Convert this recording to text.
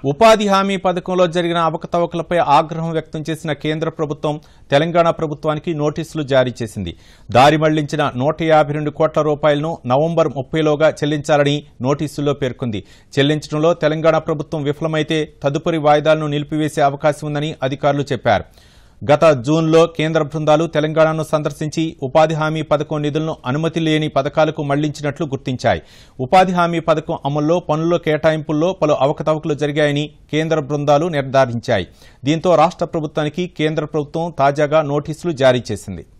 ఉపాధి హామీ పథకంలో జరిగిన అవకతవకలపై ఆగ్రహం వ్యక్తం చేసిన కేంద్ర ప్రభుత్వం తెలంగాణ ప్రభుత్వానికి నోటీసులు జారీ చేసింది దారి మళ్లించిన నూట యాభై రెండు కోట్ల రూపాయలను నవంబర్ ముప్పైలోగా చెల్లించాలని నోటీసుల్లో పేర్కొంది చెల్లించడంలో తెలంగాణ ప్రభుత్వం విఫలమైతే తదుపరి వాయిదాలను నిలిపివేసే అవకాశం ఉందని అధికారులు చెప్పారు గత జూన్లో కేంద్ర బృందాలు తెలంగాణను సందర్శించి ఉపాధి హామీ పథకం నిధులను అనుమతి లేని పథకాలకు మళ్లించినట్లు గుర్తించాయి ఉపాధి హామీ పథకం అమల్లో పనుల కేటాయింపుల్లో పలు అవకతవకలు జరిగాయని కేంద్ర బృందాలు నిర్ధారించాయి దీంతో రాష్ట్ర ప్రభుత్వానికి కేంద్ర ప్రభుత్వం తాజాగా నోటీసులు జారీ చేసింది